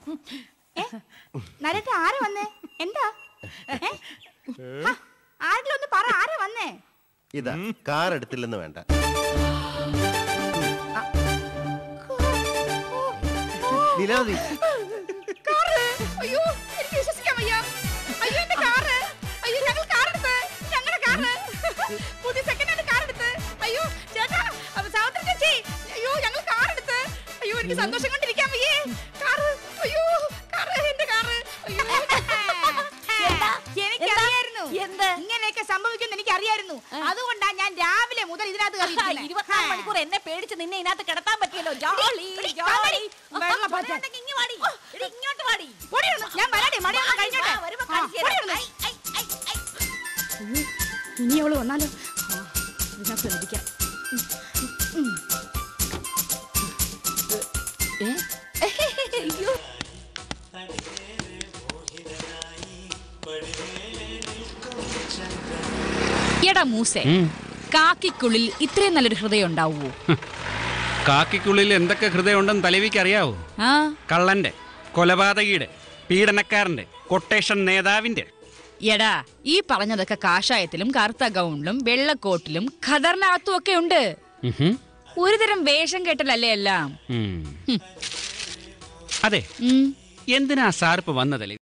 നരട്ട് ആര് വന്നേ എന്താ ഏ? ആ, ആരെങ്കിലും ഒന്ന് പറ ആരാ വന്നേ ഇതാ കാർ എടുത്തില്ലെന്ന് വേണ്ട ലീലാവതി കാറ് അയ്യോ എനിക്ക് വിശ്വസിക്കാൻ വയ്യ അയ്യോ എന്റെ കാറ് അയ്യോ ഞങ്ങൾ കാർ എടുത്ത് ഞങ്ങളുടെ കാറ് പുതിയ സെക്കൻഡ് ഹാൻഡ് കാർ എടുത്ത് അയ്യോ ചേട്ടാ അപ്പൊ സാവിത്രി ചേച്ചി അയ്യോ ഞങ്ങൾ കാർ എടുത്ത് അയ്യോ എനിക്ക് സന്തോഷം കൊണ്ടിരിക്കാൻ വയ്യേ കാറ് അയ്യോ കാറ് എന്റെ കാറ് അയ്യോ എന്താ? എനിക്കറിയായിരുന്നു എന്ത്? ഇങ്ങനെയൊക്കെ സംഭവിക്കുമെന്ന് എനിക്ക് അറിയായിരുന്നു അതുകൊണ്ടാ ഞാൻ രാവിലെ മുതൽ ഇതിനകത്ത് കയറിയിരിക്കുന്നെ. ഇരുപത്തിനാല് മണിക്കൂർ എന്നെ പേടിച്ച് നിന്നെ ഇതിനകത്ത് കിടത്താൻ പറ്റിയല്ലോ ജോളി എടി, ജോളി വെള്ളം പാറ്റാൻ. ഉണ്ടെങ്കി ഇങ്ങ് വാടി. എടി, ഇങ്ങോട്ട് വാടി പൊടി ഒന്ന്, ഞാൻ വരാട്ടെ മണിയൊന്ന് വാടി, കഴിഞ്ഞോട്ടെ വാ, വരുമ്പോ ആ, കാണിച്ച് പൊടി തരാം. ഒന്ന്. ഐ, ഐ, ഐ, ഐ. ഇനി അവള് വന്നാലോ ആ, ഇതിനകത്ത് ഇരിക്കാം അയ്യോ എടാ മൂസേ കാക്കിക്കുള്ളിൽ ഇത്രയും നല്ലൊരു ഹൃദയം ഉണ്ടാവുമോ കാക്കിക്കുള്ളിൽ എന്തൊക്കെ ഹൃദയമുണ്ടെന്ന് തലവിക്ക് അറിയാവോ ആ കള്ളന്റെ കൊലപാതകിയുടെ പീഡനക്കാരന്റെ കൊട്ടേഷൻ നേതാവിന്റെ എടാ ഈ പറഞ്ഞതൊക്കെ കാഷായത്തിലും കറുത്ത ഗൗണിലും വെള്ളക്കോട്ടിലും ഖദറിനകത്തും ഒക്കെ ഉണ്ട് ഉഹും. ഒരുതരം വേഷം കെട്ടലല്ലേ എല്ലാം ഉം. ഹും. അതെ ഉം. എന്തിനാ സാറിപ്പ് വന്നതല്ലേ